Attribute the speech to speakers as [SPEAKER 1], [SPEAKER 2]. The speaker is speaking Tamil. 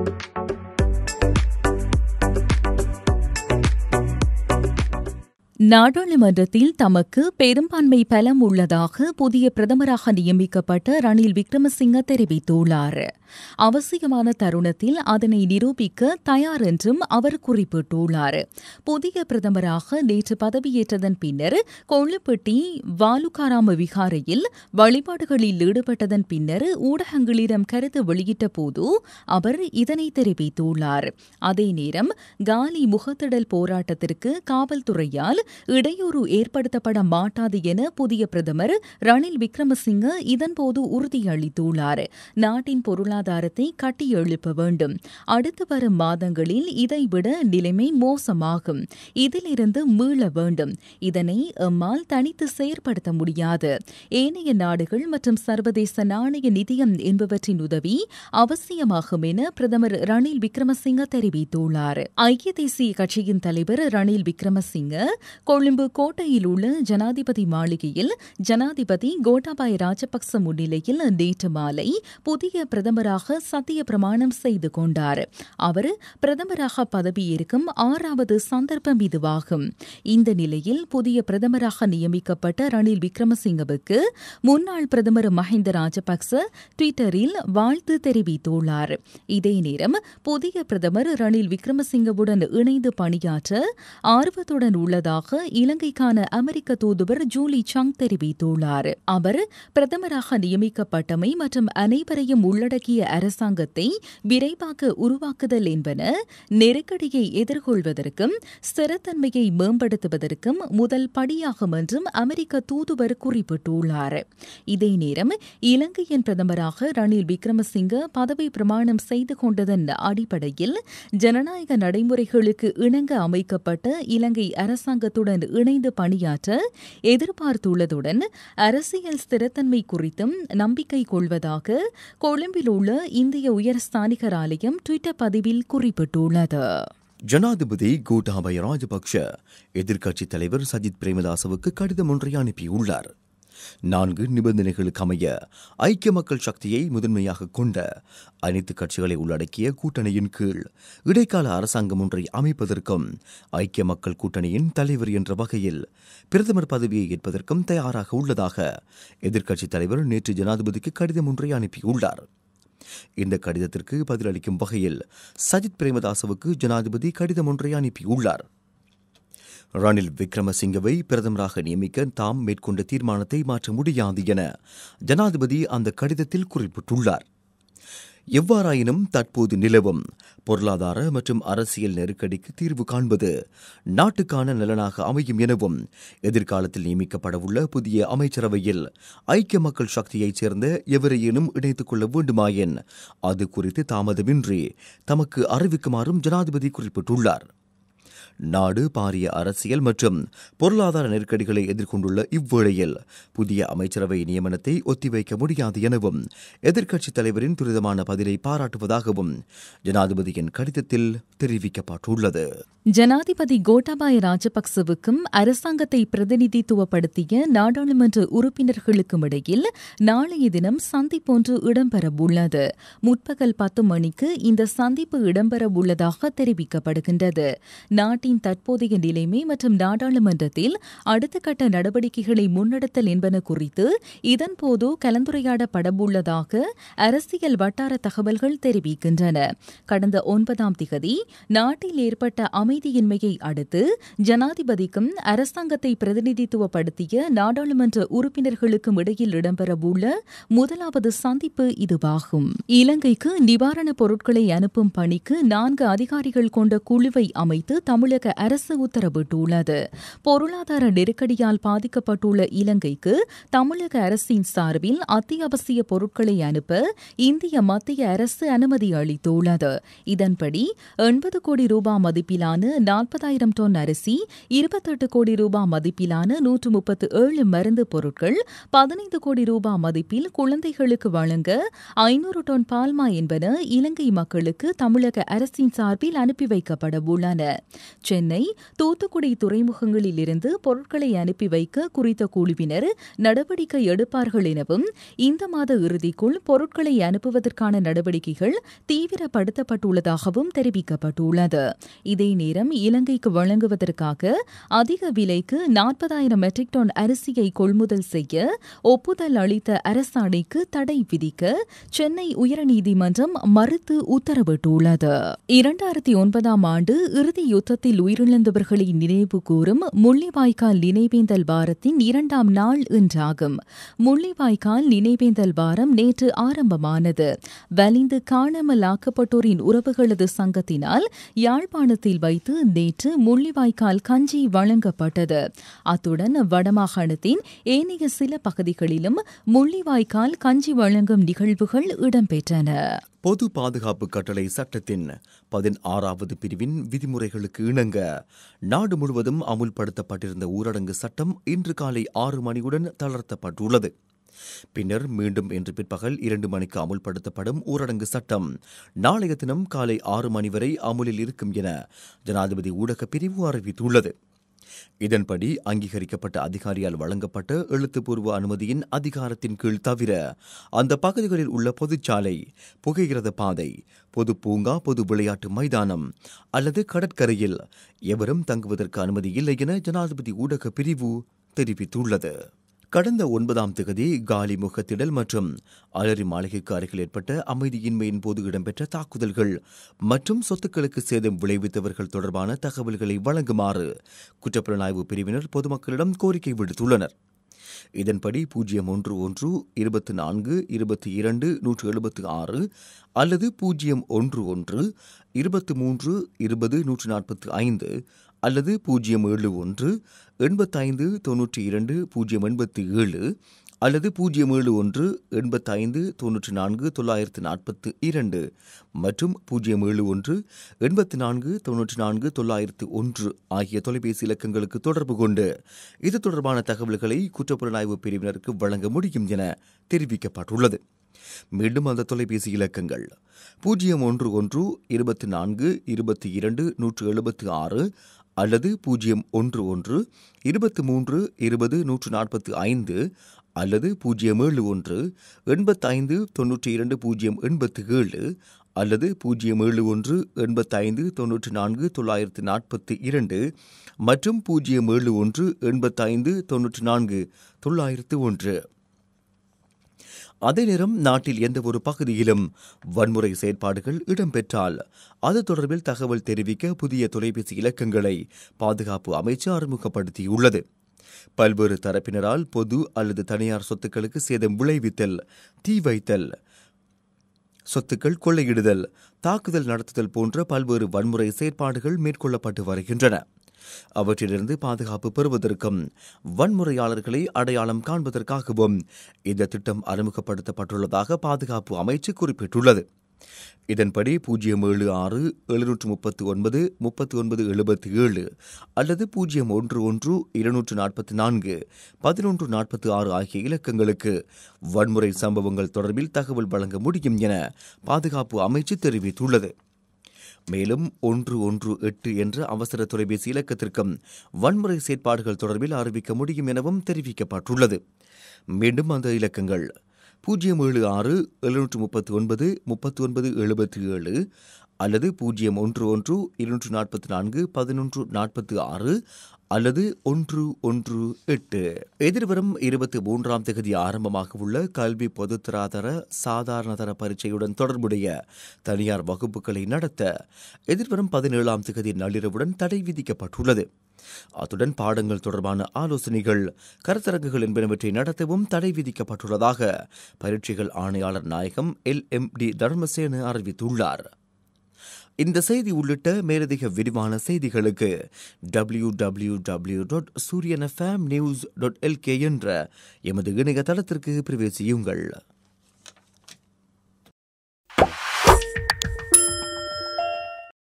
[SPEAKER 1] நாடாளுமன்றத்தில் தமக்கு பெரும்பான்மை பலம் உள்ளதாக புதிய பிரதமராக நியமிக்கப்பட்ட ரணில் விக்ரமசிங்க தெரிவித்துள்ளார் அவசியமான தருணத்தில் அதனை நிரூபிக்க தயார் என்றும் அவர் குறிப்பிட்டுள்ளார் புதிய பிரதமராக நேற்று பதவியேற்றதன் பின்னர் கொள்ளுப்பட்டி வாலுகாராம விகாரையில் வழிபாடுகளில் ஈடுபட்டதன் பின்னர் ஊடகங்களிடம் கருத்து வெளியிட்ட போது அவர் இதனை தெரிவித்துள்ளார் அதே நேரம் காலி முகத்திடல் போராட்டத்திற்கு காவல்துறையால் இடையூறு ஏற்படுத்தப்பட மாட்டாது என புதிய பிரதமர் ரணில் விக்ரமசிங்க இதன்போது உறுதியளித்துள்ளார் நாட்டின் பொருளாதாரத்தை கட்டியெழுப்ப வேண்டும் அடுத்து வரும் மாதங்களில் இதைவிட நிலைமை மோசமாகும் இதிலிருந்து மீள வேண்டும் இதனை எம்மால் தனித்து செயற்படுத்த முடியாது ஏனைய நாடுகள் மற்றும் சர்வதேச நாணய நிதியம் என்பவற்றின் உதவி அவசியமாகும் என பிரதமர் ரணில் விக்ரமசிங்க தெரிவித்துள்ளார் ஐக்கிய தேசிய கட்சியின் தலைவர் ரணில் விக்ரமசிங்க கொழும்பு கோட்டையில் உள்ள ஜனாதிபதி மாளிகையில் ஜனாதிபதி கோட்டாபாய ராஜபக்ச முன்னிலையில் நேற்று மாலை புதிய பிரதமராக சத்திய பிரமாணம் செய்து கொண்டார் அவர் பிரதமராக பதவியேற்கும் ஆறாவது சந்தர்ப்பம் இதுவாகும் இந்த நிலையில் புதிய பிரதமராக நியமிக்கப்பட்ட ரணில் விக்ரமசிங்கவுக்கு முன்னாள் பிரதமர் மஹிந்த ராஜபக்ச டுவிட்டரில் வாழ்த்து தெரிவித்துள்ளார் இதே நேரம் புதிய பிரதமர் ரணில் விக்ரமசிங்கவுடன் இணைந்து பணியாற்ற ஆர்வத்துடன் உள்ளதாக இலங்கைக்கான அமெரிக்க தூதுவர் ஜூலி சங் தெரிவித்துள்ளார் அவர் பிரதமராக நியமிக்கப்பட்டமை மற்றும் அனைவரையும் உள்ளடக்கிய அரசாங்கத்தை விரைவாக உருவாக்குதல் என்பன நெருக்கடியை எதிர்கொள்வதற்கும் ஸ்திரத்தன்மையை மேம்படுத்துவதற்கும் முதல் படியாகும் என்றும் அமெரிக்க தூதுவர் குறிப்பிட்டுள்ளார் இதே நேரம் இலங்கையின் பிரதமராக ரணில் விக்ரமசிங்க பதவி பிரமாணம் செய்து கொண்டதன் அடிப்படையில் ஜனநாயக நடைமுறைகளுக்கு இணங்க அமைக்கப்பட்ட இலங்கை அரசாங்கத்துடன் இணைந்து பணியாற்ற எதிர்பார்த்துள்ளதுடன் அரசியல் ஸ்திரத்தன்மை குறித்தும் நம்பிக்கை கொள்வதாக கொழும்பில் உள்ள இந்திய உயர்ஸ்தானிகர் ஆலயம் டுவிட்டர் பதிவில் குறிப்பிட்டுள்ளது
[SPEAKER 2] ஜனாதிபதி கோட்டாபய ராஜபக்ஷ எதிர்க்கட்சித் தலைவர் சஜித் பிரேமதாசவுக்கு கடிதம் ஒன்றை அனுப்பியுள்ளார் நான்கு நிபந்தனைகளுக்கு அமைய ஐக்கிய மக்கள் சக்தியை முதன்மையாக கொண்ட அனைத்து கட்சிகளை உள்ளடக்கிய கூட்டணியின் கீழ் இடைக்கால அரசாங்கம் ஒன்றை அமைப்பதற்கும் ஐக்கிய மக்கள் கூட்டணியின் தலைவர் என்ற வகையில் பிரதமர் பதவியை ஏற்பதற்கும் தயாராக உள்ளதாக எதிர்க்கட்சித் தலைவர் நேற்று ஜனாதிபதிக்கு கடிதம் ஒன்றை அனுப்பியுள்ளார் இந்த கடிதத்திற்கு பதிலளிக்கும் வகையில் சஜித் பிரேமதாசவுக்கு ஜனாதிபதி கடிதம் ஒன்றை அனுப்பியுள்ளார் ரணில் விக்ரமசிங்கவை பிரதமராக நியமிக்க தாம் மேற்கொண்ட தீர்மானத்தை மாற்ற முடியாது என ஜனாதிபதி அந்த கடிதத்தில் குறிப்பிட்டுள்ளார் எவ்வாறாயினும் தற்போது நிலவும் பொருளாதார மற்றும் அரசியல் நெருக்கடிக்கு தீர்வு காண்பது நாட்டுக்கான நலனாக அமையும் எனவும் எதிர்காலத்தில் நியமிக்கப்படவுள்ள புதிய அமைச்சரவையில் ஐக்கிய மக்கள் சக்தியைச் சேர்ந்த எவரையேனும் இணைத்துக் கொள்ள வேண்டுமாயின் அது குறித்து தாமதமின்றி தமக்கு அறிவிக்குமாறும் ஜனாதிபதி குறிப்பிட்டுள்ளார் நாடு பாரிய அரசியல் மற்றும் பொருளாதார நெருக்கடிகளை எதிர்கொண்டுள்ள இவ்வேளையில் புதிய அமைச்சரவை நியமனத்தை ஒத்திவைக்க முடியாது எனவும் எதிர்க்கட்சித் தலைவரின் துரிதமான பதிலை பாராட்டுவதாகவும் ஜனாதிபதியின் கடிதத்தில் தெரிவிக்கப்பட்டுள்ளது
[SPEAKER 1] ஜனாதிபதி கோட்டாபாய ராஜபக்சவுக்கும் அரசாங்கத்தை பிரதிநிதித்துவப்படுத்திய நாடாளுமன்ற உறுப்பினர்களுக்கும் இடையில் நாளைய தினம் சந்திப்பொன்று இடம்பெறவுள்ளது முற்பகல் பத்து மணிக்கு இந்த சந்திப்பு இடம்பெறவுள்ளதாக தெரிவிக்கப்படுகின்றது நாட்டின் தற்போதைய நிலைமை மற்றும் நாடாளுமன்றத்தில் அடுத்த கட்ட நடவடிக்கைகளை முன்னெடுத்தல் என்பன குறித்து இதன்போது கலந்துரையாடப்படவுள்ளதாக அரசியல் வட்டார தகவல்கள் தெரிவிக்கின்றன கடந்த ஒன்பதாம் திகதி நாட்டில் ஏற்பட்ட அமைதியின்மையை அடுத்து ஜனாதிபதிக்கும் அரசாங்கத்தை பிரதிநிதித்துவப்படுத்திய நாடாளுமன்ற உறுப்பினர்களுக்கும் இடையில் இடம்பெறவுள்ள முதலாவது சந்திப்பு இதுவாகும் இலங்கைக்கு நிவாரணப் பொருட்களை அனுப்பும் பணிக்கு நான்கு அதிகாரிகள் கொண்ட குழுவை அமைத்து தமிழக அரசு உத்தரவிட்டுள்ளது பொருளாதார நெருக்கடியால் பாதிக்கப்பட்டுள்ள இலங்கைக்கு தமிழக அரசின் சார்பில் அத்தியாவசிய பொருட்களை அனுப்ப இந்திய மத்திய அரசு அனுமதி அளித்துள்ளது இதன்படி எண்பது கோடி ரூபாய் மதிப்பிலான நாற்பதாயிரம் டன் அரிசி இருபத்தெட்டு கோடி ரூபாய் மதிப்பிலான நூற்று முப்பத்து ஏழு மருந்து பொருட்கள் பதினைந்து கோடி ரூபாய் மதிப்பில் குழந்தைகளுக்கு வழங்க ஐநூறு டன் பால்மா என்பன இலங்கை மக்களுக்கு தமிழக அரசின் சார்பில் அனுப்பி வைக்கப்பட உள்ளன சென்னை தூத்துக்குடி துறைமுகங்களில் இருந்து பொருட்களை அனுப்பி வைக்க குறித்த குழுவினர் நடவடிக்கை எடுப்பார்கள் எனவும் இந்த மாத இறுதிக்குள் பொருட்களை அனுப்புவதற்கான நடவடிக்கைகள் தீவிரப்படுத்தப்பட்டுள்ளதாகவும் தெரிவிக்கப்பட்டுள்ளது இதே நேரம் இலங்கைக்கு வழங்குவதற்காக அதிக விலைக்கு நாற்பதாயிரம் மெட்ரிக் டன் அரிசியை கொள்முதல் செய்ய ஒப்புதல் அளித்த அரசாணைக்கு தடை விதிக்க சென்னை உயர்நீதிமன்றம் மறுத்து உத்தரவிட்டுள்ளது இரண்டாயிரத்தி ஒன்பதாம் ஆண்டு இறுதி யுத்தத்தில் உயிரிழந்தவர்களை நினைவு கூறும் முள்ளிவாய்க்கால் நினைவேந்தல் வாரத்தின் இரண்டாம் நாள் இன்றாகும் முள்ளிவாய்க்கால் நினைவேந்தல் வாரம் நேற்று ஆரம்பமானது வலிந்து காணாமல் ஆக்கப்பட்டோரின் உறவுகளது சங்கத்தினால் யாழ்ப்பாணத்தில் வைத்து நேற்று முள்ளிவாய்க்கால் கஞ்சி வழங்கப்பட்டது அத்துடன் வடமாகாணத்தின் ஏனைய சில பகுதிகளிலும் முள்ளிவாய்க்கால் கஞ்சி வழங்கும் நிகழ்வுகள் இடம்பெற்றன
[SPEAKER 2] பொது பாதுகாப்பு கட்டளை சட்டத்தின் பதினாறாவது பிரிவின் விதிமுறைகளுக்கு இணங்க நாடு முழுவதும் அமுல்படுத்தப்பட்டிருந்த ஊரடங்கு சட்டம் இன்று காலை ஆறு மணியுடன் தளர்த்தப்பட்டுள்ளது பின்னர் மீண்டும் இன்று பிற்பகல் இரண்டு மணிக்கு அமுல்படுத்தப்படும் ஊரடங்கு சட்டம் நாளைய தினம் காலை ஆறு மணி வரை அமுலில் இருக்கும் என ஜனாதிபதி ஊடகப் பிரிவு அறிவித்துள்ளது இதன்படி அங்கீகரிக்கப்பட்ட அதிகாரியால் வழங்கப்பட்ட எழுத்துப்பூர்வ அனுமதியின் அதிகாரத்தின் கீழ் தவிர அந்த பகுதிகளில் உள்ள பொதுச்சாலை புகையிரத பாதை பொது பூங்கா பொது விளையாட்டு மைதானம் அல்லது கடற்கரையில் எவரும் தங்குவதற்கு அனுமதி இல்லை என ஜனாதிபதி ஊடக பிரிவு தெரிவித்துள்ளது கடந்த ஒன்பதாம் திகதி காலி முகத்திடல் மற்றும் அலரி மாளிகைக்கு அருகில் ஏற்பட்ட அமைதியின்மையின் போது இடம்பெற்ற தாக்குதல்கள் மற்றும் சொத்துக்களுக்கு சேதம் விளைவித்தவர்கள் தொடர்பான தகவல்களை வழங்குமாறு குற்றப்புலனாய்வு பிரிவினர் பொதுமக்களிடம் கோரிக்கை விடுத்துள்ளனர் இதன்படி பூஜ்ஜியம் ஒன்று ஒன்று இருபத்தி நான்கு இருபத்தி இரண்டு நூற்று எழுபத்து ஆறு அல்லது பூஜ்ஜியம் ஒன்று ஒன்று இருபத்தி மூன்று இருபது நூற்று நாற்பத்தி ஐந்து அல்லது பூஜ்ஜியம் ஏழு ஒன்று எண்பத்தைந்து தொன்னூற்றி இரண்டு பூஜ்ஜியம் எண்பத்தி ஏழு அல்லது பூஜ்ஜியம் ஏழு ஒன்று எண்பத்தைந்து தொன்னூற்றி நான்கு தொள்ளாயிரத்து நாற்பத்து இரண்டு மற்றும் பூஜ்ஜியம் ஏழு ஒன்று எண்பத்தி நான்கு தொன்னூற்றி நான்கு தொள்ளாயிரத்து ஒன்று ஆகிய தொலைபேசி இலக்கங்களுக்கு தொடர்பு கொண்டு இது தொடர்பான தகவல்களை குற்றப்புலனாய்வு பிரிவினருக்கு வழங்க முடியும் என தெரிவிக்கப்பட்டுள்ளது மீண்டும் அந்த தொலைபேசி இலக்கங்கள் பூஜ்ஜியம் ஒன்று ஒன்று இருபத்தி நான்கு இருபத்தி இரண்டு நூற்று எழுபத்தி ஆறு அல்லது பூஜ்ஜியம் ஒன்று ஒன்று இருபத்தி மூன்று இருபது நூற்று நாற்பத்தி ஐந்து அல்லது பூஜ்ஜியம் ஏழு ஒன்று எண்பத்தைந்து தொன்னூற்றி இரண்டு பூஜ்ஜியம் எண்பத்தி ஏழு அல்லது பூஜ்ஜியம் ஏழு ஒன்று எண்பத்தைந்து தொன்னூற்றி நான்கு தொள்ளாயிரத்து நாற்பத்தி இரண்டு மற்றும் பூஜ்ஜியம் ஏழு ஒன்று எண்பத்தைந்து தொன்னூற்றி நான்கு தொள்ளாயிரத்து ஒன்று அதே நேரம் நாட்டில் எந்த ஒரு பகுதியிலும் வன்முறை செயற்பாடுகள் இடம்பெற்றால் அது தொடர்பில் தகவல் தெரிவிக்க புதிய தொலைபேசி இலக்கங்களை பாதுகாப்பு அமைச்சு அறிமுகப்படுத்தியுள்ளது பல்வேறு தரப்பினரால் பொது அல்லது தனியார் சொத்துக்களுக்கு சேதம் விளைவித்தல் தீ வைத்தல் சொத்துக்கள் கொள்ளையிடுதல் தாக்குதல் நடத்துதல் போன்ற பல்வேறு வன்முறை செயற்பாடுகள் மேற்கொள்ளப்பட்டு வருகின்றன அவற்றிலிருந்து பாதுகாப்பு பெறுவதற்கும் வன்முறையாளர்களை அடையாளம் காண்பதற்காகவும் இந்த திட்டம் அறிமுகப்படுத்தப்பட்டுள்ளதாக பாதுகாப்பு அமைச்சு குறிப்பிட்டுள்ளது இதன்படி பூஜ்ஜியம் ஏழு ஆறு எழுநூற்று முப்பத்தி ஒன்பது முப்பத்தி ஒன்பது எழுபத்தி ஏழு அல்லது பூஜ்ஜியம் ஒன்று ஒன்று இருநூற்று நாற்பத்தி நான்கு பதினொன்று நாற்பத்தி ஆறு ஆகிய இலக்கங்களுக்கு வன்முறை சம்பவங்கள் தொடர்பில் தகவல் வழங்க முடியும் என பாதுகாப்பு அமைச்சு தெரிவித்துள்ளது மேலும் ஒன்று ஒன்று எட்டு என்ற அவசர தொலைபேசி இலக்கத்திற்கும் வன்முறை செயற்பாடுகள் தொடர்பில் அறிவிக்க முடியும் எனவும் தெரிவிக்கப்பட்டுள்ளது மீண்டும் அந்த இலக்கங்கள் பூஜ்ஜியம் ஏழு ஆறு எழுநூற்று முப்பத்தி ஒன்பது முப்பத்தி ஒன்பது எழுபத்தி ஏழு அல்லது பூஜ்ஜியம் ஒன்று ஒன்று இருநூற்று நாற்பத்தி நான்கு பதினொன்று நாற்பத்தி ஆறு அல்லது ஒன்று ஒன்று எட்டு எதிர்வரும் இருபத்தி மூன்றாம் தேதி ஆரம்பமாக உள்ள கல்வி பொதுத்தராதர சாதாரணதர பரீட்சையுடன் தொடர்புடைய தனியார் வகுப்புகளை நடத்த எதிர்வரும் பதினேழாம் தேதி நள்ளிரவுடன் தடை விதிக்கப்பட்டுள்ளது அத்துடன் பாடங்கள் தொடர்பான ஆலோசனைகள் கருத்தரங்குகள் என்பனவற்றை நடத்தவும் தடை விதிக்கப்பட்டுள்ளதாக பரீட்சைகள் ஆணையாளர் நாயகம் எல் எம் டி தர்மசேன அறிவித்துள்ளார் இந்த செய்தி உள்ளிட்ட மேலதிக விரிவான செய்திகளுக்கு W W W dot Sooriyan FM news dot LK என்ற எமது இணையதளத்திற்கு பிரவேசியுங்கள்